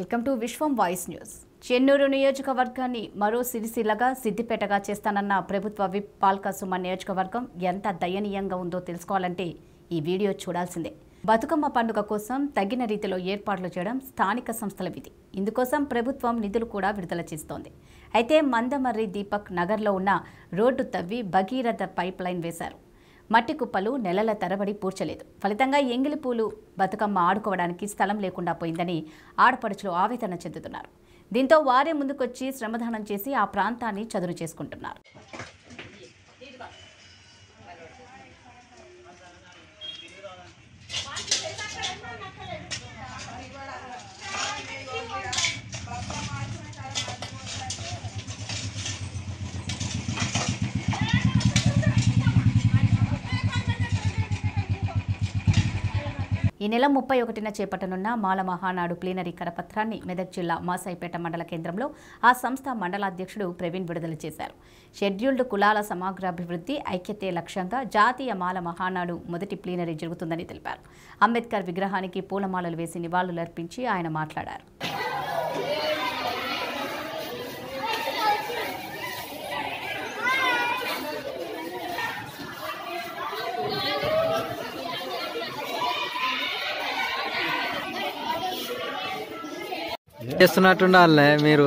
Welcome to Vishwam voice news Chennur నియోజకవర్గాన్ని మరో సిరిసిల్లగా సిద్దిపేటగా చేస్తానన్న ప్రభుత్వ విప్ పాల్క సుమ నియోజకవర్గం ఎంత దయనీయంగా ఉందో తెలుసుకోవాలంటే ఈ వీడియో చూడాల్సిందే బతుకమ్మ పండుగ కోసం తగిన రీతిలో ఏర్పాట్లు చేయడం స్థానిక సంస్థల విధి ఇందుకోసం ప్రభుత్వం నిధులు కూడా విడుదల చేస్తోంది అయితే మందమర్రి దీపక్ నగర్లో ఉన్న రోడ్డు తవ్వి భగీరథ పైప్ లైన్ వేశారు మట్టి కుప్పలు నెలల తరబడి పూడ్చలేదు ఫలితంగా ఎంగిలి పూలు బతుకమ్మ ఆడుకోవడానికి స్థలం లేకుండా పోయిందని ఆడపడుచులు ఆవేదన చెందుతున్నారు దీంతో వారే ముందుకొచ్చి శ్రమదానం చేసి ఆ ప్రాంతాన్ని చదును చేసుకుంటున్నారు ఈ నెల ముప్పై ఒకటిన చేపట్టనున్న మాల మహానాడు ప్లీనరీ కరపత్రాన్ని మెదక్ జిల్లా మాసాయిపేట మండల కేంద్రంలో ఆ సంస్థ మండలాధ్యక్షుడు ప్రవీణ్ విడుదల చేశారు షెడ్యూల్డ్ కులాల సమగ్రాభివృద్ధి ఐక్యతే లక్ష్యంగా జాతీయ మాల మహానాడు మొదటి ప్లీనరీ జరుగుతుందని తెలిపారు అంబేద్కర్ విగ్రహానికి పూలమాలలు వేసి నివాళులర్పించి ఆయన మాట్లాడారు చేస్తున్నట్టుండాలే మీరు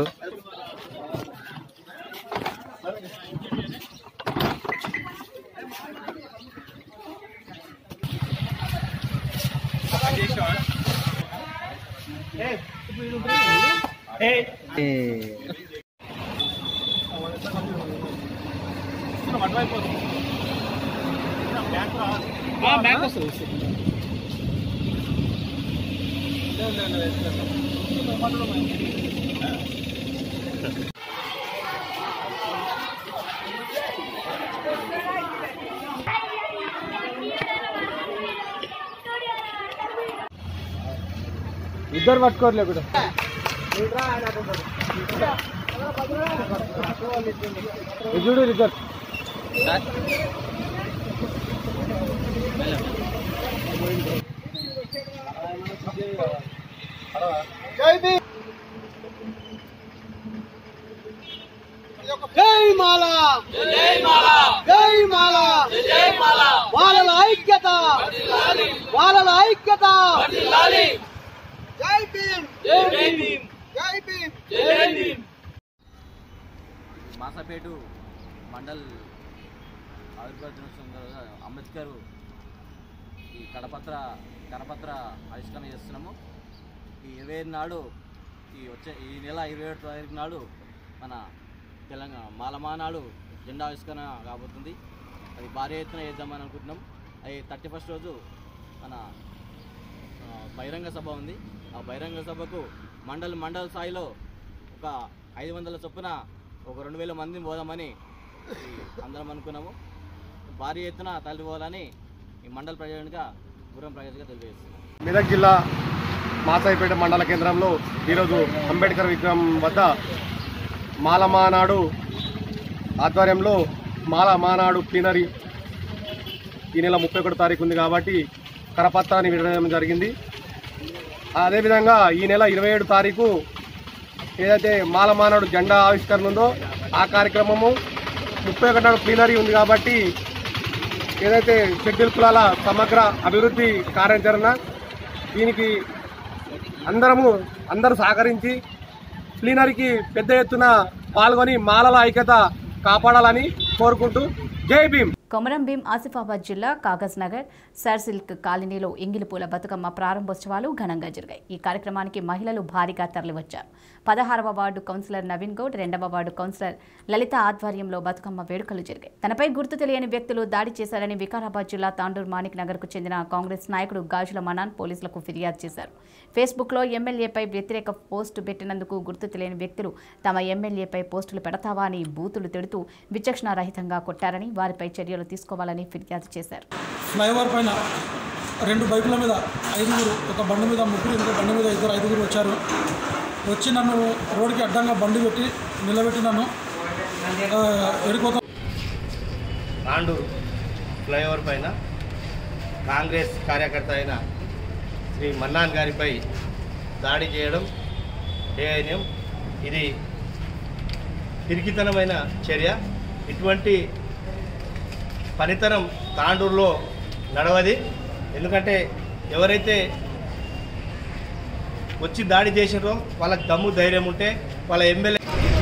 ఏ, ఇద్దరు పట్టుకోర్లే కూడా చూడు ఇద్దరు జై మాల జై మాల జై మాల జై మాల వాళ్ళల ఐక్యత వాళ్ళల ఐక్యత జై భీమ్ జై భీమ్ జై భీమ్ జై భీమ్ మాసాపేటు మండల్ ఆవిర్భావ దినోత్సవం రోజు అంబేద్కర్ ఈ కడపత్ర కరపత్ర ఆవిష్కరణ చేస్తున్నాము ఈ ఇరవై ఐదు నాడు ఈ వచ్చే ఈ నెల ఇరవై ఏడు తారీఖు నాడు మన తెలంగాణ మాలమా నాడు జెండా ఆవిష్కరణ కాబోతుంది అది భారీ ఎత్తున చేద్దామని అనుకుంటున్నాం అది థర్టీ ఫస్ట్ రోజు మన ఆ, బహిరంగ సభ ఉంది ఆ బహిరంగ సభకు మండల్ మండల స్థాయిలో ఒక ఐదు వందల చొప్పున ఒక రెండు వేల మందిని పోదామని ఈ అందరం అనుకున్నాము భారీ ఎత్తున తరలిపోవాలని ఈ మండల ప్రజలుగా గురం ప్రజలుగా తెలియజేస్తున్నాం మెదక్ జిల్లా మాసాయిపేట మండల కేంద్రంలో ఈరోజు అంబేద్కర్ విగ్రహం వద్ద మాలమానాడు ఆధ్వర్యంలో మాల మానాడు ప్లీనరీ ఈ నెల ముప్పై ఒకటో తారీఖు ఉంది కాబట్టి కరపత్రాన్ని విడడం జరిగింది అదేవిధంగా ఈ నెల ఇరవై ఏడు తారీఖు ఏదైతే మాలమానాడు జెండా ఆవిష్కరణ ఉందో ఆ కార్యక్రమము ముప్పై ఒకటి నాడు ప్లీనరీ ఉంది కాబట్టి ఏదైతే షెడ్యూల్ కులాల సమగ్ర అభివృద్ధి కార్యాచరణ దీనికి అందరము అందరూ సహకరించి ప్లీనరీకి పెద్ద ఎత్తున పాల్గొని మాలల ఐక్యత కాపాడాలని కోరుకుంటూ జై భీమ్ కొమరం భీం ఆసిఫాబాద్ జిల్లా కాగజ్ నగర్ సర్ సిల్క్ కాలనీలో ఎంగిలిపూల బతుకమ్మ ప్రారంభోత్సవాలు ఘనంగా జరిగాయి ఈ కార్యక్రమానికి మహిళలు భారీగా తరలివచ్చారు పదహారవ వార్డు కౌన్సిలర్ నవీన్ గౌడ్ రెండవ వార్డు కౌన్సిలర్ లలిత ఆధ్వర్యంలో బతుకమ్మ వేడుకలు జరిగాయి తనపై గుర్తు తెలియని వ్యక్తులు దాడి చేశారని వికారాబాద్ జిల్లా తాండూరు మాణిక్ నగర్కు చెందిన కాంగ్రెస్ నాయకుడు గాజుల మనాన్ పోలీసులకు ఫిర్యాదు చేశారు ఫేస్బుక్లో ఎమ్మెల్యేపై వ్యతిరేక పోస్టు పెట్టినందుకు గుర్తు తెలియని వ్యక్తులు తమ ఎమ్మెల్యేపై పోస్టులు పెడతావా అని బూతులు తిడుతూ విచక్షణారహితంగా కొట్టారని వారిపై చర్యలు తీసుకోవాలని ఫిర్యాదు చేశారు ఫ్లైఓవర్ పైన రెండు బైకుల మీద ఐదుగురు ఒక బండి మీద ముగ్గురు ఇంకో బండి మీద ఇద్దరు ఐదుగురు వచ్చారు వచ్చి నన్ను రోడ్డుకి అడ్డంగా బండి పెట్టి నిలబెట్టి నన్ను ఆ, ఎడిపోతా తాండూరు ఫ్లైఓవర్ పైన కాంగ్రెస్ కార్యకర్త అయిన శ్రీ మన్నాన్ గారిపై దాడి చేయడం ఏఐఎం ఇది పిరికితనమైన చర్య ఇటువంటి పనితనం తాండూరులో నడవది ఎందుకంటే ఎవరైతే వచ్చి దాడి చేసినారో వాళ్ళకి దమ్ము ధైర్యం ఉంటే వాళ్ళ ఎమ్మెల్యే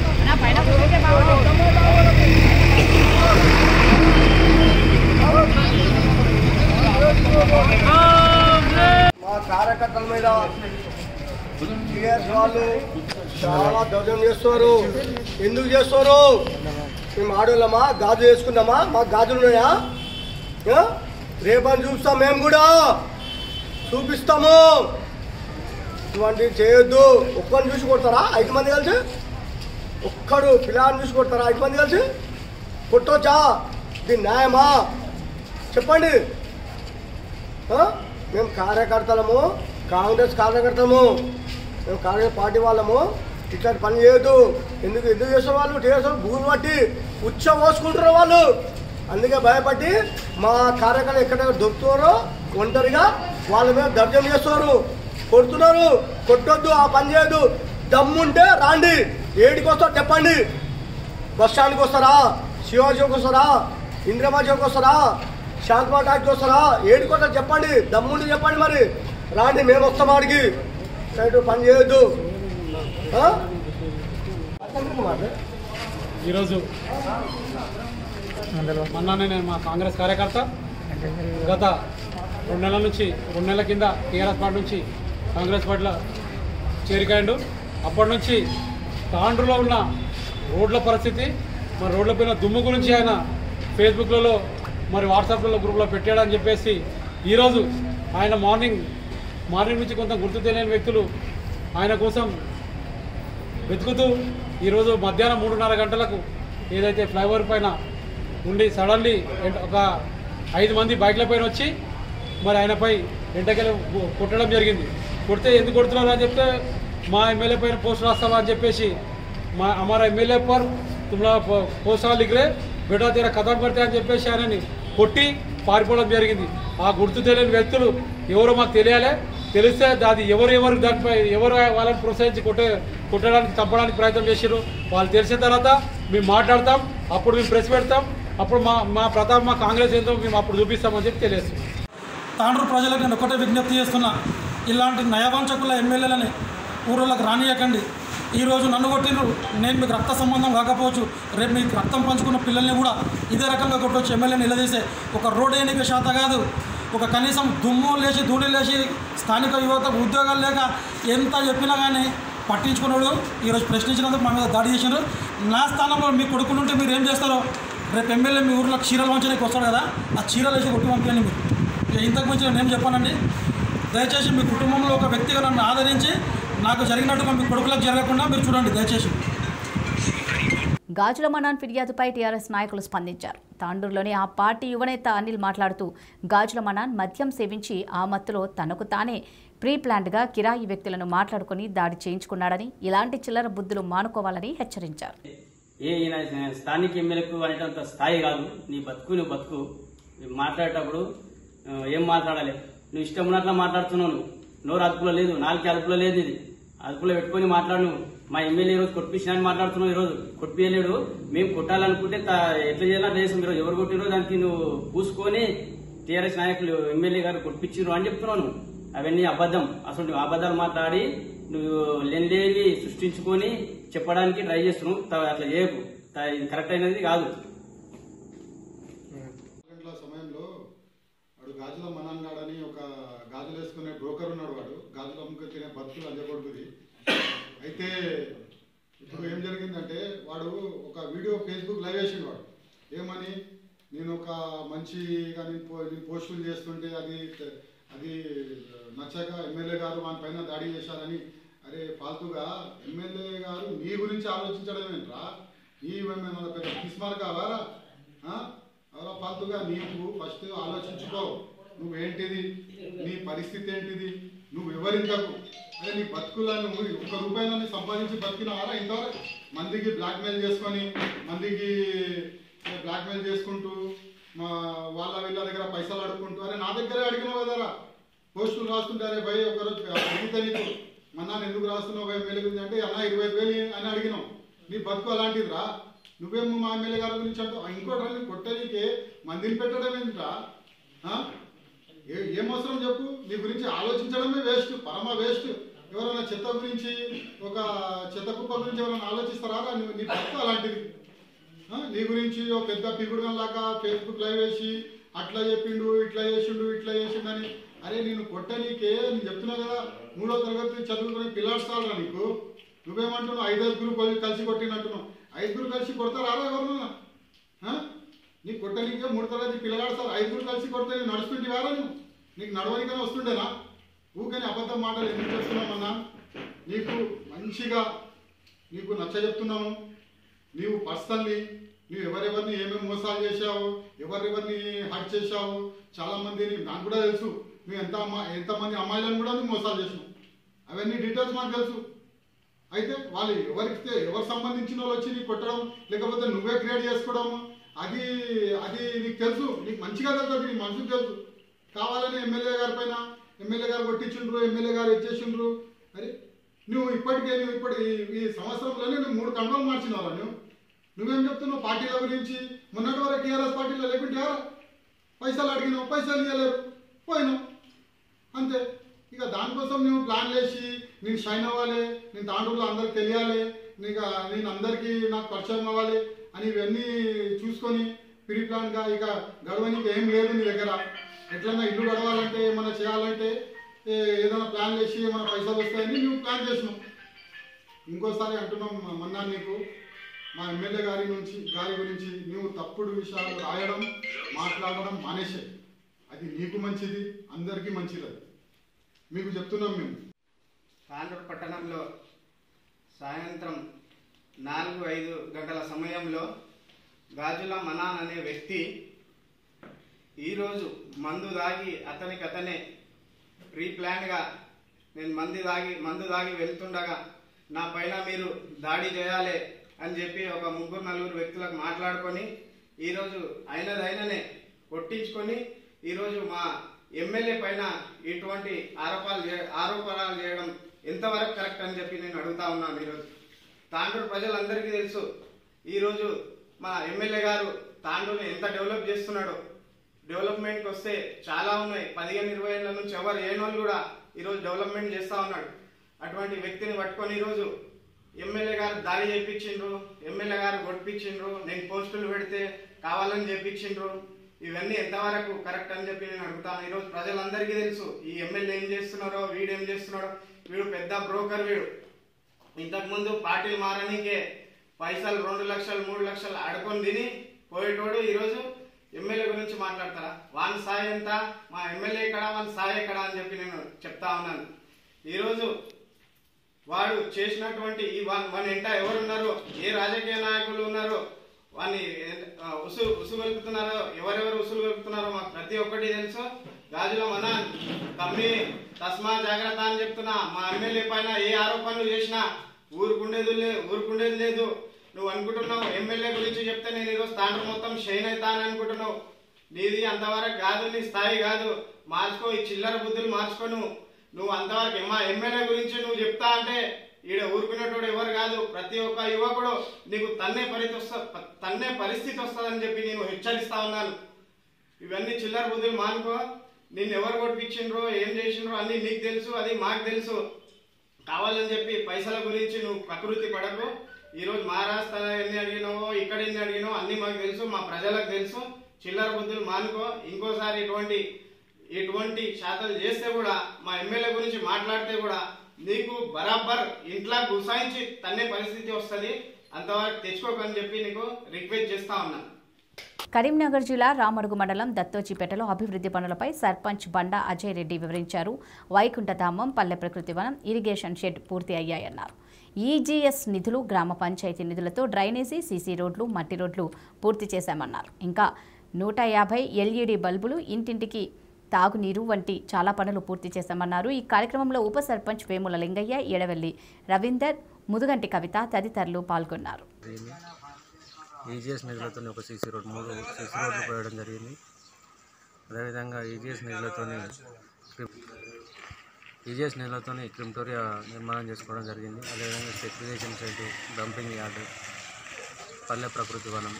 మా కార్యకర్తల మీద టీఆర్ఎస్ వాళ్ళు చాలా దౌర్జన్యం చేస్తున్నారు ఎందుకు చేస్తున్నారు మేము ఆడోళ్ళమా గాజు వేసుకున్నామా మాకు గాజులు ఉన్నాయా ఆ? రేపని చూస్తాం మేము కూడా చూపిస్తాము ఇటువంటి చేయొద్దు ఒక్కరిని చూసి కొడతారా ఐదు మంది కలిసి ఒక్కడు పిల్లని చూసి కొడతారా ఐదు మంది కలిసి కొట్టొచ్చా ఇది న్యాయమా చెప్పండి ఆ? మేము కార్యకర్తలము కాంగ్రెస్ కార్యకర్తలము మేము కాంగ్రెస్ పార్టీ వాళ్ళము ఇట్లాంటి పని చేయొద్దు ఎందుకు ఎందుకు చేసే వాళ్ళు టీఆర్ఎస్ వాళ్ళు భూమి పట్టి ఉచ్చ పోసుకుంటారు వాళ్ళు అందుకే భయపడి మా కార్యకర్తలు ఎక్కడ దొరుకుతున్నారో ఒంటరిగా వాళ్ళ మీద దర్జన చేస్తున్నారు కొడుతున్నారు కొట్టొద్దు ఆ పని చేయొద్దు దమ్ముంటే రాండి ఏడికి వస్తారో చెప్పండి బస్ స్టాండ్కి వస్తారా శివాజీకి వస్తారా ఇంద్రమా చౌక్ వస్తారా శాంతమా టాక్కి వస్తారా ఏడికి వస్తారా చెప్పండి దమ్ముండి చెప్పండి మరి రాండి మేము వస్తాం ఆడికి సైడ్ పని చేయొద్దు ఆ? ఈరోజు మొన్ననే నేను మా కాంగ్రెస్ కార్యకర్త గత రెండు నెలల నుంచి రెండు నెలల కింద టీఆర్ఎస్ పార్టీ నుంచి కాంగ్రెస్ పార్టీలో చేరికాయండు అప్పటి నుంచి తాండ్రులో ఉన్న రోడ్ల పరిస్థితి మరి రోడ్లపైన దుమ్ము గురించి ఆయన ఫేస్బుక్లలో మరి వాట్సాప్లలో గ్రూప్లో పెట్టాడని చెప్పేసి ఈరోజు ఆయన మార్నింగ్ మార్నింగ్ నుంచి కొంత గుర్తు తెలియని వ్యక్తులు ఆయన కోసం వెతుకుతూ ఈరోజు మధ్యాహ్నం మూడున్నర గంటలకు ఏదైతే ఫ్లైఓవర్ పైన ఉండి సడన్లీ ఒక ఐదు మంది బైక్ల పైన వచ్చి మరి ఆయనపై ఎంటకెళ్ళి కొట్టడం జరిగింది కొడితే ఎందుకు కొడుతున్నారు అని చెప్తే మా ఎమ్మెల్యే పైన పోస్ట్ రాస్తావా అని చెప్పేసి మా हमारा ఎమ్మెల్యే పర్ తుమ్లా పోస్ట్ లిఖ్ రే బేటా తీర కథం పడితే అని చెప్పేసి ఆయనని కొట్టి పారిపోవడం జరిగింది ఆ గుర్తు తెలియని వ్యక్తులు ఎవరో మాకు తెలియాలి తెలిస్తే అది ఎవరు ఎవరు దానిపై ఎవరు వాళ్ళని ప్రోత్సహించి కొట్టే కొట్టడానికి చంపడానికి ప్రయత్నం చేసారు వాళ్ళు తెలిసిన తర్వాత మేము మాట్లాడతాం అప్పుడు మేము ప్రెస్ పెడతాం అప్పుడు మా మా ప్రతాప్ మా కాంగ్రెస్ ఏంటో మేము అప్పుడు చూపిస్తామని చెప్పి తెలియదు తాండ్రు ప్రజలకు నేను ఒకటే విజ్ఞప్తి చేస్తున్నా ఇలాంటి నయవంచకుల ఎమ్మెల్యేలని ఊళ్ళకి రానియకండి ఈరోజు నన్ను కొట్టిండ్రు నేను మీకు రక్త సంబంధం కాకపోవచ్చు రేపు మీకు రక్తం పంచుకున్న పిల్లల్ని కూడా ఇదే రకంగా కొట్టవచ్చు ఎమ్మెల్యే నిలదీసే ఒక రోడ్ వేయడానికి శాత కాదు ఒక కనీసం దుమ్ము లేచి ధూళి లేచి స్థానిక యువతకు ఉద్యోగాలు లేక ఎంత చెప్పినా కానీ పట్టించుకున్నాడు ఈరోజు ప్రశ్నించినందుకు మా మీద దాడి చేసిండ్రు నా స్థానంలో మీ కొడుకులుంటే మీరు ఏం చేస్తారో రేపు ఎమ్మెల్యే మీ ఊర్లో చీరలు వంచడానికి వస్తాడు కదా ఆ చీరలు వేసి కొట్టి పంపించండి మీరు ఇక ఇంతకు మించి నేను చెప్పానండి దయచేసి మీ కుటుంబంలో ఒక వ్యక్తిగా నన్ను ఆదరించి నాకు జరిగినట్టుగా మీ కొడుకులకు జరగకుండా మీరు చూడండి దయచేసి గాజుల మనాన్ ఫిర్యాదుపై టీఆర్ఎస్ నాయకులు స్పందించారు తాండూరులోని ఆ పార్టీ యువనేత అనిల్ మాట్లాడుతూ గాజుల మనాన్ మద్యం సేవించి ఆ మత్తులో తనకు తానే ప్రీ ప్లాన్డ్గా కిరాయి వ్యక్తులను మాట్లాడుకుని దాడి చేయించుకున్నాడని ఇలాంటి చిల్లర బుద్ధులు మానుకోవాలని హెచ్చరించారు ఏ ఈయన స్థానిక ఎమ్మెల్యేకు అనేటంత స్థాయి కాదు నీ బతుకు నువ్వు బతుకు నువ్వు మాట్లాడేటప్పుడు ఆ, ఏం మాట్లాడాలి నువ్వు ఇష్టం ఉన్నట్లా మాట్లాడుతున్నావు నువ్వు నోరు అదుపులో లేదు నాలుగు అదుపులో లేదు ఇది అదుపులో పెట్టుకొని మాట్లాడు నువ్వు మా ఎమ్మెల్యే ఈరోజు కొట్టించిన అని మాట్లాడుతున్నావు ఈరోజు కొట్టియలేడు మేము కొట్టాలనుకుంటే త- ఎట్లా చేయాలో అట్లా చేసాం ఈరోజు ఎవరు కొట్టిరో దానికి నువ్వు పూసుకొని టీఆర్ఎస్ నాయకులు ఎమ్మెల్యే గారు కొట్టించారు అని చెప్తున్నావు నువ్వు అవన్నీ అబద్ధం అసలు అబద్ధాలు మాట్లాడి నువ్వు లేనిలేవి సృష్టించుకొని చెప్పడానికి ట్రై చేస్తున్నావు త- అట్లా చేయకు త- ఇది కరెక్ట్ అయినది కాదు గంటల సమయంలో వాడు గాజుల మనాన్గాడని ఒక గాజులు వేసుకునే బ్రోకర్ ఉన్నాడు వాడు గాజులు అమ్ముకు తినే బతుకులు అంజకూడదు అయితే ఇప్పుడు ఏం జరిగిందంటే వాడు ఒక వీడియో ఫేస్బుక్ లైవ్ వేసిండు వాడు ఏమని నేను ఒక మంచిగా నేను పో- నేను పోస్టులు చేస్తుంటే అది అది నచ్చక ఎమ్మెల్యే గారు వాని పైన దాడి చేశారని అరే ఫాల్తుగా ఎమ్మెల్యే గారు నీ గురించి ఆలోచించడం ఏంట్రా నీ ఏమైనా పెద్ద కిస్మార్ కావారా ఆ? ఎవరో ఫాల్తుగా నీకు ఫస్ట్ ఆలోచించుకో నువ్వేంటిది నీ పరిస్థితి ఏంటిది నువ్వు ఎవరింతకు అరే నీ బతుకులను ఒక్క రూపాయలని సంపాదించి బతికినవారా ఇంతవరకు మందికి బ్లాక్మెయిల్ చేసుకొని మందికి బ్లాక్మెయిల్ చేసుకుంటూ మా వాళ్ళ వీళ్ళ దగ్గర పైసలు అడుక్కుంటూ అరే నా దగ్గరే అడిగినావు కదరా పోస్టులు రాస్తుంటే అరే భయ్ ఒకరోజు అడిగితే నీకు మన నాన్న ఎందుకు రాస్తున్నావు ఒక ఎమ్మెల్యే గురించి అంటే అన్న ఇరవై ఐదు వేలు అని అడిగినాం నీ బతుకు అలాంటిదిరా నువ్వేమో మా ఎమ్మెల్యే గారి గురించి అంటావు ఇంకోటి రా, నీ కొట్టడానికి మందిని పెట్టడం ఏంట్రా ఆ? ఏ ఏం అవసరం చెప్పు నీ గురించి ఆలోచించడమే వేస్ట్ పరమ వేస్ట్ ఎవరైనా చెత్త గురించి ఒక చెత్త కుప్ప గురించి ఎవరైనా ఆలోచిస్తారా రా? నీ నీ బతుకు అలాంటిది ఆ? నీ గురించి ఒక పెద్ద పిగుడు లాగా ఫేస్బుక్ లైవ్ వేసి అట్లా చెప్పిండు ఇట్లా చేసిండు ఇట్లా చేసిండు అని అరే నేను కొట్టనీకే నేను చెప్తున్నా కదా మూడో తరగతి చదువుకునే పిల్లాడు చాలరా నీకు నువ్వేమంటున్నావు ఐదుగురు కలిసి కలిసి కొట్టినట్టున్నావు ఐదుగురు కలిసి కొడతారా ఎవరు నీకు కొట్టనీకే మూడు తరగతి పిల్లగాడు సార్ ఐదుగురు కలిసి కొడితే నేను నడుస్తుంటేవారా నువ్వు నీకు నడవనికనే వస్తుండేనా ఊకని అబద్ధం మాటలు ఎందుకు చేస్తున్నామన్నా నీకు మంచిగా నీకు నచ్చ చెప్తున్నాము నీవు పర్సనల్లీ నువ్వు ఎవరెవరిని ఏమేమి మోసాలు చేశావు ఎవరెవరిని హర్ట్ చేశావు చాలా మందిని నాకు కూడా తెలుసు నువ్వు ఎంత అమ్మా ఎంతమంది అమ్మాయిలను కూడా నువ్వు మోసాలు చేసినావు అవన్నీ డీటెయిల్స్ మాకు తెలుసు అయితే వాళ్ళు ఎవరికి ఎవరు సంబంధించిన వాళ్ళు వచ్చి నీకు కొట్టడం లేకపోతే నువ్వే క్రియేట్ చేసుకోవడం అది అది నీకు తెలుసు నీకు మంచిగా తెలుసు అది నీ మనసుకు తెలుసు కావాలని ఎమ్మెల్యే గారి పైన ఎమ్మెల్యే గారు కొట్టించుండ్రు ఎమ్మెల్యే గారు ఇచ్చేసిండ్రు అరే నువ్వు ఇప్పటికే నువ్వు ఇప్పటి ఈ- ఈ సంవత్సరంలోనే నువ్వు మూడు కంట్రోల్ మార్చినావా నువ్వు నువ్వేం చెప్తున్నావు పార్టీల గురించి మొన్నటి వరకు టీఆర్ఎస్ పార్టీలో లేకుంటే ఎవరు పైసలు అడిగినావు పైసలు ఇవ్వలేరు పోయినావు అంతే ఇక దానికోసం నువ్వు ప్లాన్ వేసి నేను షైన్ అవ్వాలి నేను తాండూరులో అందరికి తెలియాలి నీకు నేను అందరికీ నాకు పరిచయం అవ్వాలి అని ఇవన్నీ చూసుకొని ప్రీ ప్లాన్గా ఇక గడవనికి ఏం లేదు నీ దగ్గర ఎట్లన్నా ఇల్లు గడవాలంటే ఏమైనా చేయాలంటే ఏ- ఏదైనా ప్లాన్ వేసి ఏమైనా పైసలు వస్తాయని నువ్వు ప్లాన్ చేసినావు ఇంకోసారి అంటున్నాం మ- మొన్న నీకు మా ఎమ్మెల్యే గారి నుంచి గారి గురించి నువ్వు తప్పుడు విషయాలు రాయడం మాట్లాడడం మానేసే అది నీకు మంచిది అందరికీ మంచిది అది మీకు చెప్తున్నాం మేము తాండూరు పట్టణంలో సాయంత్రం నాలుగు ఐదు గంటల సమయంలో గాజుల మనాన్ అనే వ్యక్తి ఈరోజు మందు దాగి అతనికి అతనే ప్రీ ప్లాన్గా నేను మందు దాగి మందు దాగి వెళ్తుండగా నా పైన మీరు దాడి చేయాలి అని చెప్పి ఒక ముగ్గురు నలుగురు వ్యక్తులకు మాట్లాడుకొని ఈరోజు అయినదైననే కొట్టించుకొని ఈరోజు మా ఎమ్మెల్యే పైన ఇటువంటి ఆరోపాలు చే- ఆరోపణలు చేయడం ఎంతవరకు కరెక్ట్ అని చెప్పి నేను అడుగుతా ఉన్నాను ఈరోజు తాండూరు ప్రజలందరికీ తెలుసు ఈరోజు మా ఎమ్మెల్యే గారు తాండూరుని ఎంత డెవలప్ చేస్తున్నాడో డెవలప్మెంట్కి వస్తే చాలా ఉన్నాయి పదిహేను ఇరవై ఏళ్ళ నుంచి ఎవరు ఏనోళ్ళు కూడా ఈరోజు డెవలప్మెంట్ చేస్తా ఉన్నాడు అటువంటి వ్యక్తిని పట్టుకొని ఈరోజు ఎమ్మెల్యే గారు దాడి చేయించిండ్రు ఎమ్మెల్యే గారు కొట్టించిండ్రు నేను పోస్టులు పెడితే కావాలని చేయించిండ్రు ఇవన్నీ ఎంతవరకు కరెక్ట్ అని చెప్పి నేను అడుగుతాను ఈరోజు ప్రజలందరికీ తెలుసు ఈ ఎమ్మెల్యే ఏం చేస్తున్నారో వీడు ఏం చేస్తున్నాడో వీడు పెద్ద బ్రోకర్ వీడు ఇంతకు ముందు పార్టీలు మారనీకే పైసలు రెండు లక్షలు మూడు లక్షలు అడుకొని తిని పోయేటోడు ఈరోజు ఎమ్మెల్యే గురించి మాట్లాడతారా వాని స్థాయి ఎంత మా ఎమ్మెల్యే ఎక్కడ వాని స్థాయి ఎక్కడ అని చెప్పి నేను చెప్తా ఉన్నాను ఈరోజు వాడు చేసినటువంటి ఈ వన్ మన ఎంట ఎవరున్నారు ఏ రాజకీయ నాయకులు ఉన్నారో వాన్ని ఆ, ఉసు ఉసుగొలుపుతున్నారో ఎవరెవరు ఉసుగొలుపుతున్నారో మాకు ప్రతి ఒక్కటి తెలుసు గాజుల మన కమ్మి తస్మా జాగ్రత్త అని చెప్తున్నా మా ఎమ్మెల్యే పైన ఏ ఆరోపణలు చేసినా ఊరుకుండేది లేదు ఊరుకుండేది లేదు నువ్వు అనుకుంటున్నావు ఎమ్మెల్యే గురించి చెప్తే నేను ఈరోజు తాండ్రు మొత్తం షైన్ అవుతాను అనుకుంటున్నావు నీది అంతవరకు కాదు నీ స్థాయి కాదు మార్చుకో ఈ చిల్లర బుద్ధులు మార్చుకో నువ్వు నువ్వు అంతవరకు మా ఎమ్మెల్యే గురించి నువ్వు చెప్తా అంటే ఈడ ఊరుకునేటోడు ఎవరు కాదు ప్రతి ఒక్క యువకుడు నీకు తన్నే పరిస్థితి వస్తా తన్నే పరిస్థితి వస్తుందని చెప్పి నేను హెచ్చరిస్తా ఉన్నాను ఇవన్నీ చిల్లర బుద్ధులు మానుకో నిన్ను ఎవరు కొట్టించిండ్రో ఏం చేసిండ్రో అన్ని నీకు తెలుసు అది మాకు తెలుసు కావాలని చెప్పి పైసల గురించి నువ్వు ప్రకృతి పడకు ఈరోజు మహారాష్ట్ర ఎన్ని అడిగినావో ఇక్కడ ఎన్ని అడిగినావో అన్ని మాకు తెలుసు మా ప్రజలకు తెలుసు చిల్లర బుద్ధులు మానుకో ఇంకోసారి ఇటువంటి ఇటువంటి శాతలు చేస్తే కూడా మా ఎమ్మెల్యే గురించి మాట్లాడితే కూడా నీకు బరాబర్ ఇంట్లో గుసాయించి తన్నే పరిస్థితి వస్తుంది అంతవరకు తెచ్చుకోకని చెప్పి నీకు రిక్వెస్ట్ చేస్తా ఉన్నాను కరీంనగర్ జిల్లా రామడుగు మండలం దత్తోచిపేటలో అభివృద్ధి పనులపై సర్పంచ్ బండా అజయ్ రెడ్డి వివరించారు వైకుంఠధామం పల్లె ప్రకృతి వనం ఇరిగేషన్ షెడ్ పూర్తి అయ్యాయన్నారు ఈజీఎస్ నిధులు గ్రామ పంచాయతీ నిధులతో డ్రైనేజీ సీసీ రోడ్లు మట్టి రోడ్లు పూర్తి చేశామన్నారు ఇంకా నూట యాభై ఎల్ఈడి బల్బులు ఇంటింటికి తాగునీరు వంటి చాలా పనులు పూర్తి చేశామన్నారు ఈ కార్యక్రమంలో ఉప సర్పంచ్ వేముల లింగయ్య ఎడవెల్లి రవీందర్ ముదుగంటి కవిత తదితరులు పాల్గొన్నారు ఈజీఎస్ నిధులతో ఒక సీసీ రోడ్ మూడు సీసీ రోడ్లు పోయడం జరిగింది అదేవిధంగా ఈజీఎస్ నిధులతో ఈజీఎస్ నిధులతో క్రిమిటోరియా నిర్మాణం చేసుకోవడం జరిగింది అదేవిధంగా స్పెసిఫికేషన్ సైటు డంపింగ్ యార్డు పల్లె ప్రకృతి వనం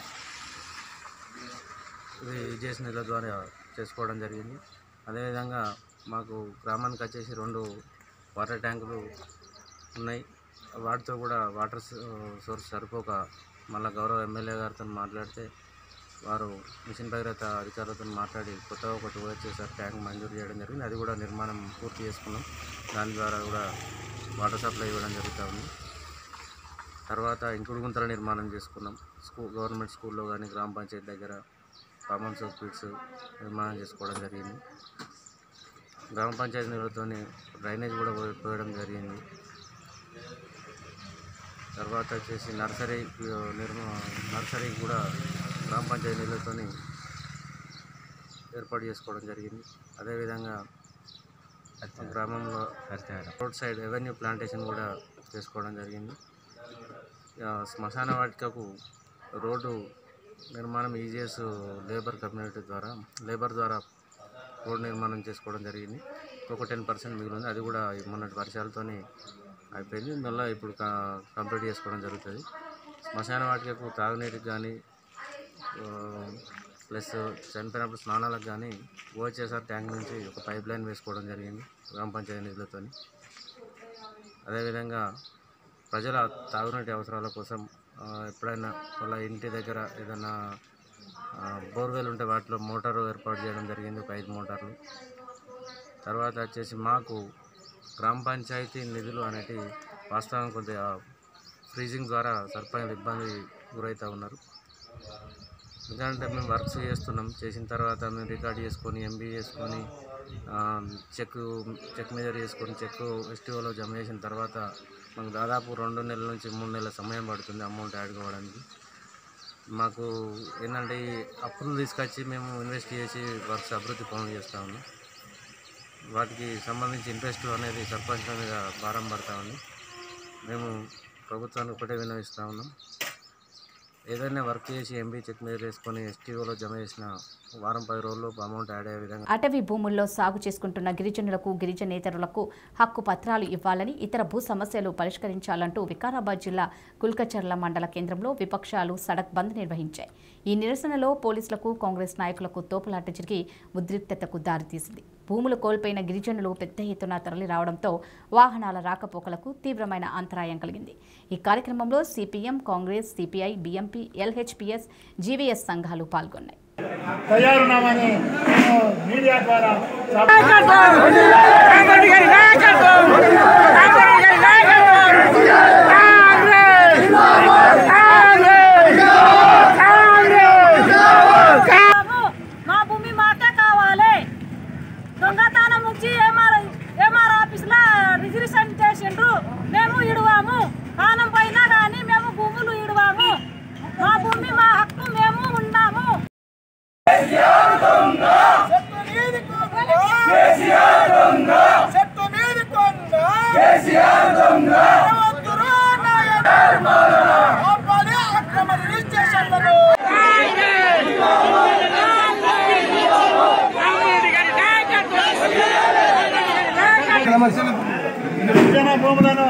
ఇది ఈజీఎస్ నిధుల ద్వారా చేసుకోవడం జరిగింది అదేవిధంగా మాకు గ్రామానికి వచ్చేసి రెండు వాటర్ ట్యాంకులు ఉన్నాయి వాటితో కూడా వాటర్ సోర్స్ సరిపోక మళ్ళీ గౌరవ ఎమ్మెల్యే గారితో మాట్లాడితే వారు మిషన్ భగీరథ అధికారులతో మాట్లాడి కొత్తగా ఒకటి వచ్చేసారి ట్యాంక్ మంజూరు చేయడం జరిగింది అది కూడా నిర్మాణం పూర్తి చేసుకున్నాం దాని ద్వారా కూడా వాటర్ సప్లై ఇవ్వడం జరుగుతూ ఉంది తర్వాత ఇంకుడు గుంతల నిర్మాణం చేసుకున్నాం స్కూల్ గవర్నమెంట్ స్కూల్లో కానీ గ్రామ పంచాయతీ దగ్గర కామన్ సర్క్యూట్స్ నిర్మాణం చేసుకోవడం జరిగింది గ్రామ పంచాయతీ నిధులతో డ్రైనేజ్ కూడా పోయ- పోయడం జరిగింది తర్వాత వచ్చేసి నర్సరీ నిర్మా నర్సరీ కూడా గ్రామ పంచాయతీ నిధులతో ఏర్పాటు చేసుకోవడం జరిగింది అదేవిధంగా గ్రామంలో రోడ్ సైడ్ రెవెన్యూ ప్లాంటేషన్ కూడా చేసుకోవడం జరిగింది ఆ, శ్మశాన వాటికకు రోడ్డు నిర్మాణం ఈజీఎస్ లేబర్ కమ్యూనిటీ ద్వారా లేబర్ ద్వారా రోడ్ నిర్మాణం చేసుకోవడం జరిగింది ఒక టెన్ పర్సెంట్ మిగిలింది అది కూడా ఈ మొన్నటి వర్షాలతోని అయిపోయింది మళ్ళీ ఇప్పుడు కా- కంప్లీట్ చేసుకోవడం జరుగుతుంది శ్మశాన వాటికకు తాగునీటికి కానీ ప్లస్ చనిపోయినప్పుడు స్నానాలకు కానీ ఓహెచ్ఎస్ఆర్ ట్యాంక్ నుంచి ఒక పైప్ లైన్ వేసుకోవడం జరిగింది గ్రామ పంచాయతీ నిధులతోని అదేవిధంగా ప్రజల తాగునీటి అవసరాల కోసం ఆ, ఎప్పుడైనా వాళ్ళ ఇంటి దగ్గర ఏదైనా ఆ, బోర్వెల్ ఉంటే వాటిలో మోటారు ఏర్పాటు చేయడం జరిగింది ఒక ఐదు మోటార్లు తర్వాత వచ్చేసి మాకు గ్రామ పంచాయతీ నిధులు అనేటివి వాస్తవం కొద్దిగా ఫ్రీజింగ్ ద్వారా సర్పంచులు ఇబ్బంది గురవుతూ ఉన్నారు ఎందుకంటే మేము వర్క్స్ చేస్తున్నాం చేసిన తర్వాత మేము రికార్డ్ చేసుకొని ఎంబీ చేసుకొని ఆ, చెక్ చెక్ మీద చేసుకొని చెక్ ఎస్టీఓలో జమ చేసిన తర్వాత మాకు దాదాపు రెండు నెలల నుంచి మూడు నెలల సమయం పడుతుంది అమౌంట్ యాడ్ కావడానికి మాకు ఏంటంటే ఈ అప్పులు తీసుకొచ్చి మేము ఇన్వెస్ట్ చేసి వర్క్స్ అభివృద్ధి పనులు చేస్తూ ఉన్నాం వాటికి సంబంధించి ఇంట్రెస్ట్ అనేది సర్పంచ్ల మీద భారం పడతా ఉంది మేము ప్రభుత్వానికి ఒకటే విన్నవిస్తూ ఉన్నాం ఏదైనా వర్క్ చేసి ఎంబీ చెక్ మీద వేసుకొని ఎస్టీఓలో జమ చేసిన వారం పది రోజుల్లో అమౌంట్ యాడ్ అయ్యే విధంగా అటవీ భూముల్లో సాగు చేసుకుంటున్న గిరిజనులకు గిరిజనేతరులకు హక్కు పత్రాలు ఇవ్వాలని ఇతర భూ సమస్యలు పరిష్కరించాలంటూ వికారాబాద్ జిల్లా కుల్కచర్ల మండల కేంద్రంలో విపక్షాలు సడక్ బంద్ నిర్వహించాయి ఈ నిరసనలో పోలీసులకు కాంగ్రెస్ నాయకులకు తోపులాట జరిగి ఉద్రిక్తతకు దారితీసింది భూములు కోల్పోయిన గిరిజనులు పెద్ద ఎత్తున తరలి రావడంతో వాహనాల రాకపోకలకు తీవ్రమైన అంతరాయం కలిగింది ఈ కార్యక్రమంలో CPM Congress CPI BMP LHPS GVS సంఘాలు పాల్గొన్నాయి తయారున్నామని మేము మీడియా ద్వారా మా భూమి మాకే కావాలి దొంగతనం నుంచి ఎంఆర్ ఎంఆర్ ఆఫీస్లో రిజిస్ట్రేషన్ చేసిండ్రు మేము ఇడువాము కానం పైన కానీ మేము భూములు ఇడువాము మా భూమి మా హక్కు మేము ఉన్నాము గిరిజన భూములను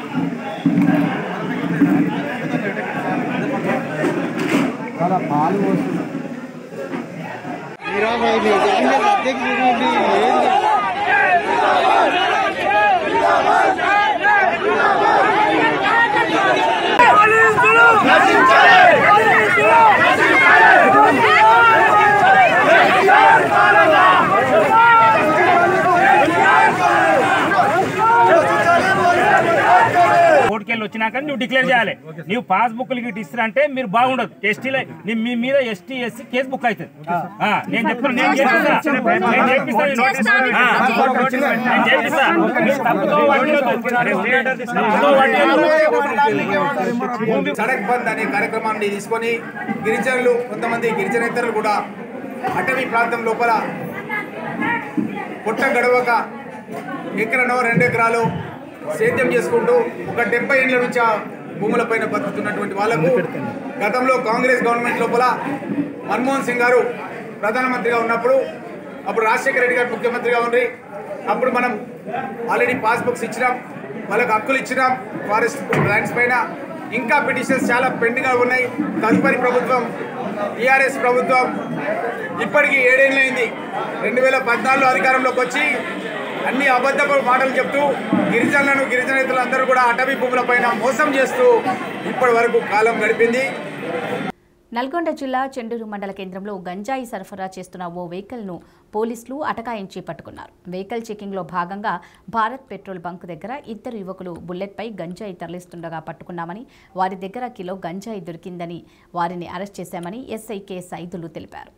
పాలు పోస్తుంది కోర్టుకెళ్ళి వచ్చినాక నువ్వు డిక్లేర్ చేయాలి నువ్వు పాస్ బుక్ గిట్ ఇస్తారంటే మీరు బాగుండదు ఎస్టీలో మీ మీద ఎస్టీ ఎస్సీ కేసు బుక్ అవుతుంది ఆ, నేను చెప్తాను నేను చేపిస్తా. నేను చేపిస్తా నేను. ఆ, నేను చేపిస్తా. మీరు తప్పుతో పట్టొద్దు. తప్పుతో పట్టొద్దు. సడక్ బంద్ అనే కార్యక్రమాన్ని తీసుకొని గిరిజనులు కొంతమంది గిరిజనేతరులు కూడా అటవీ ప్రాంతం లోపల పొట్ట గడవక ఎకరనో రెండు ఎకరాలు సేద్యం చేసుకుంటూ ఒక డెబ్బై ఏళ్ళ నుంచి ఆ భూములపైన బతుకుతున్నటువంటి వాళ్లకు గతంలో కాంగ్రెస్ గవర్నమెంట్ లోపల మన్మోహన్ సింగ్ గారు ప్రధానమంత్రిగా ఉన్నప్పుడు అప్పుడు రాజశేఖర రెడ్డి గారు ముఖ్యమంత్రిగా ఉండి అప్పుడు మనం ఆల్రెడీ పాస్బుక్స్ ఇచ్చినాం వాళ్ళకి హక్కులు ఇచ్చినాం ఫారెస్ట్ ల్యాండ్స్ పైన ఇంకా పిటిషన్స్ చాలా పెండింగ్గా ఉన్నాయి తదుపరి ప్రభుత్వం టీఆర్ఎస్ ప్రభుత్వం ఇప్పటికీ ఏడేళ్ళైంది రెండు వేల పద్నాలుగులో అధికారంలోకి వచ్చి అన్ని అబద్ధపు మాటలు చెప్తూ గిరిజనులను గిరిజనేతలు అందరూ కూడా అటవీ భూములపైన మోసం చేస్తూ ఇప్పటి వరకు కాలం గడిపింది నల్గొండ జిల్లా చెండూరు మండల కేంద్రంలో గంజాయి సరఫరా చేస్తున్న ఓ వెహికల్ను పోలీసులు అటకాయించి పట్టుకున్నారు వెహికల్ చెకింగ్లో భాగంగా భారత్ పెట్రోల్ బంక్ దగ్గర ఇద్దరు యువకులు బుల్లెట్పై గంజాయి తరలిస్తుండగా పట్టుకున్నామని వారి దగ్గర కిలో గంజాయి దొరికిందని వారిని అరెస్ట్ చేశామని ఎస్ఐ కె సైదులు తెలిపారు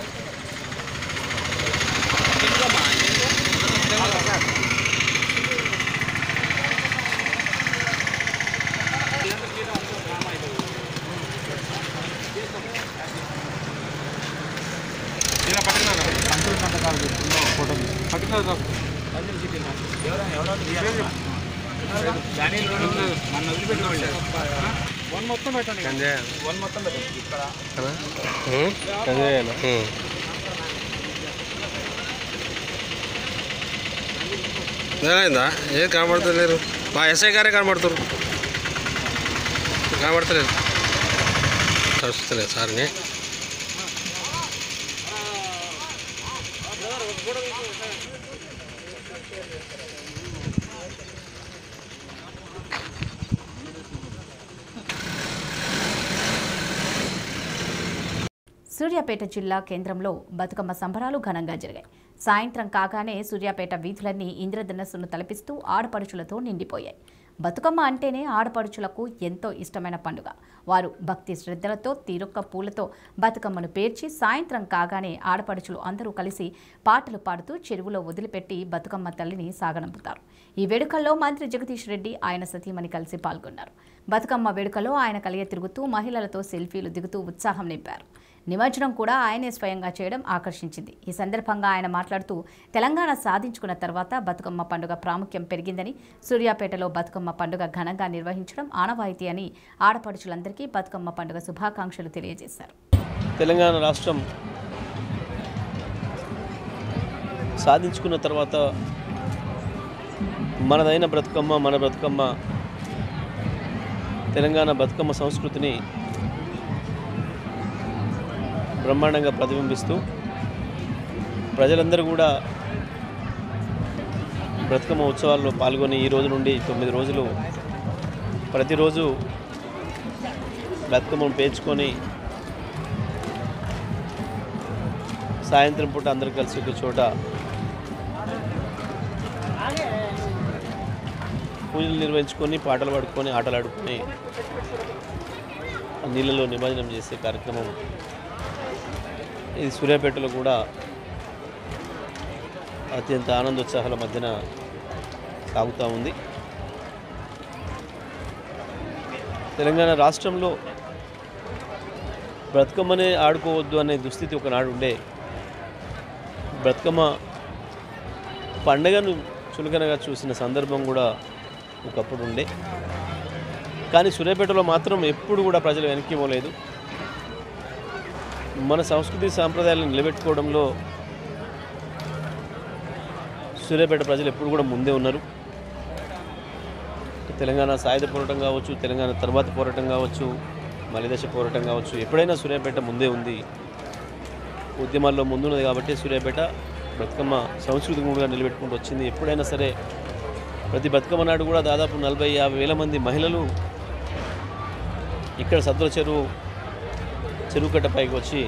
ఏమైందా ఏం కనబడతలేరు మా ఎస్ఐ గారే కనబడుతున్నారు కనబడతలేదు కలుస్తలేదు సార్ని సూర్యాపేట జిల్లా కేంద్రంలో బతుకమ్మ సంబరాలు ఘనంగా జరిగాయి సాయంత్రం కాగానే సూర్యాపేట వీధులన్నీ ఇంద్రధనస్సును తలపిస్తూ ఆడపడుచులతో నిండిపోయాయి బతుకమ్మ అంటేనే ఆడపడుచులకు ఎంతో ఇష్టమైన పండుగ వారు భక్తి శ్రద్ధలతో తీరొక్క పూలతో బతుకమ్మను పేర్చి సాయంత్రం కాగానే ఆడపడుచులు అందరూ కలిసి పాటలు పాడుతూ చెరువులో వదిలిపెట్టి బతుకమ్మ తల్లిని సాగనంపుతారు ఈ వేడుకల్లో మంత్రి జగదీష్ రెడ్డి ఆయన సతీమణి కలిసి పాల్గొన్నారు బతుకమ్మ వేడుకలో ఆయన కలియ తిరుగుతూ మహిళలతో సెల్ఫీలు దిగుతూ ఉత్సాహం నింపారు నిమజ్జనం కూడా ఆయనే స్వయంగా చేయడం ఆకర్షించింది ఈ సందర్భంగా ఆయన మాట్లాడుతూ తెలంగాణ సాధించుకున్న తర్వాత బతుకమ్మ పండుగ ప్రాముఖ్యం పెరిగిందని సూర్యాపేటలో బతుకమ్మ పండుగ ఘనంగా నిర్వహించడం ఆనవాయితీ అని ఆడపడుచులందరికీ బతుకమ్మ పండుగ శుభాకాంక్షలు తెలియజేశారు తెలంగాణ రాష్ట్రం సాధించుకున్న తర్వాత మనదైన బ్రతుకమ్మ మన బ్రతుకమ్మ తెలంగాణ బతుకమ్మ సంస్కృతిని బ్రహ్మాండంగా ప్రతిబింబిస్తూ ప్రజలందరూ కూడా బ్రతుకమ్మ ఉత్సవాల్లో పాల్గొని ఈ రోజు నుండి తొమ్మిది రోజులు ప్రతిరోజు బతుకమ్మను పేర్చుకొని సాయంత్రం పూట అందరూ కలిసి ఒక చోట పూజలు నిర్వహించుకొని పాటలు పాడుకొని ఆటలు ఆడుకొని ఆ నీళ్ళలో నిమజ్జనం చేసే కార్యక్రమం ఇది సూర్యాపేటలో కూడా అత్యంత ఆనందోత్సాహాల మధ్యన సాగుతూ ఉంది తెలంగాణ రాష్ట్రంలో బ్రతుకమ్మనే ఆడుకోవద్దు అనే దుస్థితి ఒకనాడు ఉండే బ్రతుకమ్మ పండగను చులకనగా చూసిన సందర్భం కూడా ఒకప్పుడు ఉండే కానీ సూర్యాపేటలో మాత్రం ఎప్పుడు కూడా ప్రజలు వెనక్కి పోలేదు మన సంస్కృతి సాంప్రదాయాలను నిలబెట్టుకోవడంలో సూర్యాపేట ప్రజలు ఎప్పుడు కూడా ముందే ఉన్నారు తెలంగాణ సాయుధ పోరాటం కావచ్చు తెలంగాణ తర్వాత పోరాటం కావచ్చు మలిదశ పోరాటం కావచ్చు ఎప్పుడైనా సూర్యాపేట ముందే ఉంది ఉద్యమాల్లో ముందున్నది కాబట్టి సూర్యాపేట బతుకమ్మ సంస్కృతి కూడా నిలబెట్టుకుంటూ వచ్చింది ఎప్పుడైనా సరే ప్రతి బతుకమ్మ నాడు కూడా దాదాపు నలభై యాభై వేల మంది మహిళలు ఇక్కడ సద్దుల చెరువు చెరువు కట్ట పైకి వచ్చి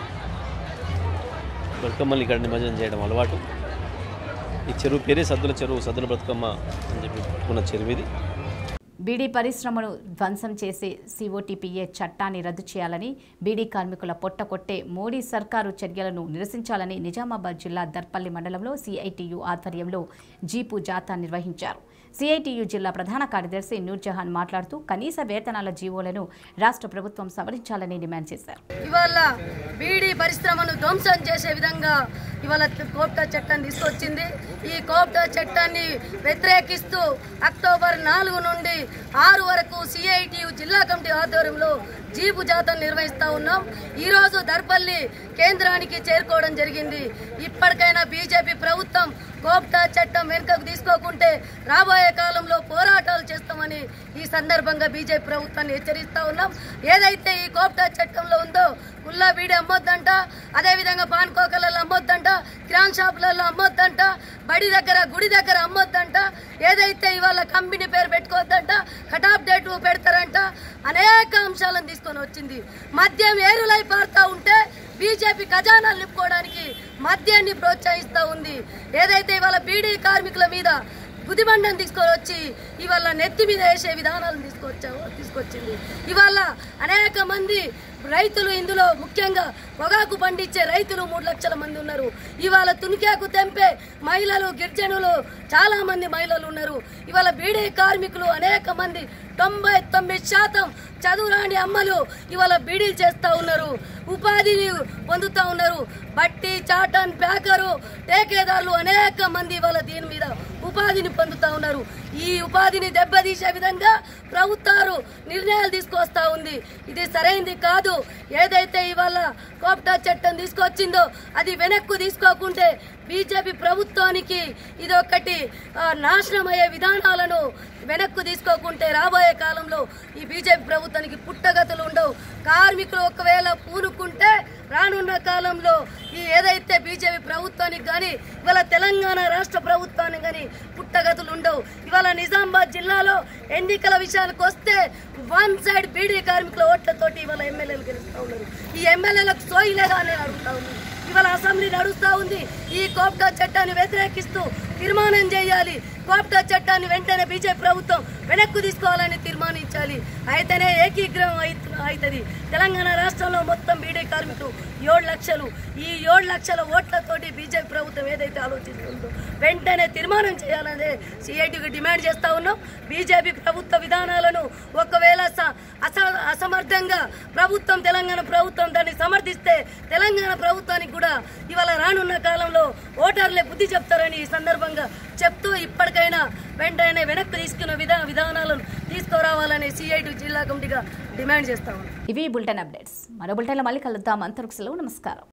బతుకమ్మల్ని ఇక్కడ నిమజ్జనం చేయడం అలవాటు ఈ చెరువు పేరే సద్దుల చెరువు సద్దుల బతుకమ్మ అని చెప్పి పెట్టుకున్న చెరువు ఇది బీడీ పరిశ్రమను ధ్వంసం చేసే సిఓటిపిఏ చట్టాన్ని రద్దు చేయాలని బీడీ కార్మికుల పొట్ట కొట్టే మోడీ సర్కారు చర్యలను నిరసించాలని నిజామాబాద్ జిల్లా దర్పల్లి మండలంలో సిఐటియు ఆధ్వర్యంలో జీపు జాథా నిర్వహించారు సిఐటియు జిల్లా ప్రధాన కార్యదర్శి నూర్జహాన్ మాట్లాడుతూ కనీస వేతనాల జీవోలను రాష్ట్ర ప్రభుత్వం సవరించాలని డిమాండ్ చేశారు ఇవాళ బీడీ పరిశ్రమను ధ్వంసం చేసే విధంగా ఇవాళ కోప్టా చట్టం తీసుకొచ్చింది ఈ కోప్టా చట్టాన్ని వ్యతిరేకిస్తూ అక్టోబర్ నాలుగు నుండి ఆరు వరకు సిఐటియు జిల్లా కమిటీ ఆధ్వర్యంలో జీపు జాతం నిర్వహిస్తా ఉన్నాం ఈ రోజు దర్పల్లి కేంద్రానికి చేరుకోవడం జరిగింది ఇప్పటికైనా బీజేపీ ప్రభుత్వం కోప్టా చట్టం తీసుకోకుంటే రాబోయే కాలంలో పోరాటాలు చేస్తామని ఈ సందర్భంగా బీజేపీ ప్రభుత్వాన్ని హెచ్చరిస్తా ఉన్నాం ఏదైతే ఈ కోప్టా చట్టంలో ఉందో కుల్లా బీడి అమ్మొద్దంట అదేవిధంగా పాన్ కోకలలో అమ్మొద్దంట కిరాన్ షాపులలో అమ్మొద్దంట బడి దగ్గర గుడి దగ్గర అమ్మొద్దంట ఏదైతే ఇవాళ కంపెనీ పేరు పెట్టుకోవద్దంట కటాప్ డేట్ పెడతారంట అనేక అంశాలను తీసుకొని వచ్చింది మద్యం ఏరులై పారుతా ఉంటే బీజేపీ ఖజానాలు నింపుకోవడానికి మద్యాన్ని ప్రోత్సహిస్తూ ఉంది ఏదైతే ఇవాళ బీడీ కార్మికుల మీద గుదిబండం తీసుకొని వచ్చి ఇవాళ నెత్తి మీద వేసే విధానాలను తీసుకొచ్చావు తీసుకొచ్చింది ఇవాళ అనేక మంది రైతులు ఇందులో ముఖ్యంగా పొగాకు పండించే రైతులు మూడు లక్షల మంది ఉన్నారు ఇవాళ తునికాకు తెంపే మహిళలు గిరిజనులు చాలా మంది మహిళలు ఉన్నారు ఇవాళ బీడీ కార్మికులు అనేక మంది తొంభై తొమ్మిది శాతం చదువురాని అమ్మలు ఇవాళ బీడీలు చేస్తూ ఉన్నారు ఉపాధిని పొందుతూ ఉన్నారు బట్టి చాటన్ ప్యాకరు టేకేదారులు అనేక మంది ఇవాళ దీని మీద ఉపాధిని పొందుతూ ఉన్నారు ఈ ఉపాధిని దెబ్బతీసే విధంగా ప్రభుత్వాలు నిర్ణయాలు తీసుకొస్తా ఉంది ఇది సరైంది కాదు ఏదైతే ఇవాళ కోప్టా చట్టం తీసుకొచ్చిందో అది వెనక్కు తీసుకోకుంటే బీజేపీ ప్రభుత్వానికి ఇది ఒకటి ఆ, నాశనం అయ్యే విధానాలను వెనక్కు తీసుకోకుంటే రాబోయే కాలంలో ఈ బీజేపీ ప్రభుత్వానికి పుట్టగతులు ఉండవు కార్మికులు ఒకవేళ పూనుకుంటే రానున్న కాలంలో ఈ ఏదైతే బీజేపీ ప్రభుత్వానికి కానీ ఇవాళ తెలంగాణ రాష్ట్ర ప్రభుత్వానికి కానీ పుట్టగతులు ఉండవు ఇవాళ నిజామాబాద్ జిల్లాలో ఎన్నికల విషయానికి వస్తే వన్ సైడ్ బీడీ కార్మికుల ఓట్లతోటి ఇవాళ ఎమ్మెల్యేలు గెలుస్తూ ఉన్నారు ఈ ఎమ్మెల్యేలకు సోయిలేదా అని నేను అడుగుతా ఉన్నాను ఇవాళ అసెంబ్లీ నడుస్తూ ఉంది ఈ కోప్టా చట్టాన్ని వ్యతిరేకిస్తూ తీర్మానం చేయాలి కోప్టా చట్టాన్ని వెంటనే బీజేపీ ప్రభుత్వం వెనక్కు తీసుకోవాలని తీర్మానించాలి అయితేనే ఏకీగ్రహం అవుతుంది తెలంగాణ రాష్ట్రంలో మొత్తం బీడీ కార్మికులు ఏడు లక్షలు ఈ ఏడు లక్షల ఓట్లతోటి బీజేపీ ప్రభుత్వం ఏదైతే ఆలోచిస్తుందో వెంటనే తీర్మానం చేయాలనే సిఐటికి డిమాండ్ చేస్తా ఉన్నాం బీజేపీ ప్రభుత్వ విధానాలను ఒకవేళ స- అస అసమర్థంగా ప్రభుత్వం తెలంగాణ ప్రభుత్వం దాన్ని సమర్థిస్తే తెలంగాణ ప్రభుత్వానికి కూడా ఇవాళ రానున్న కాలంలో ఓటర్లే బుద్ధి చెప్తారని ఈ సందర్భంగా చెప్తూ ఇప్పటికైనా వెంటనే వెనక్కి తీసుకున్న విధా విధానాలను తీసుకురావాలని సిఐటి జిల్లా కమిటీగా డిమాండ్ చేస్తా ఉన్నాం ఇవి బులెటిన్ అప్డేట్స్ మరో బులెటిన్లో మళ్ళీ కలుద్దాం అంతరిక్షలో నమస్కారం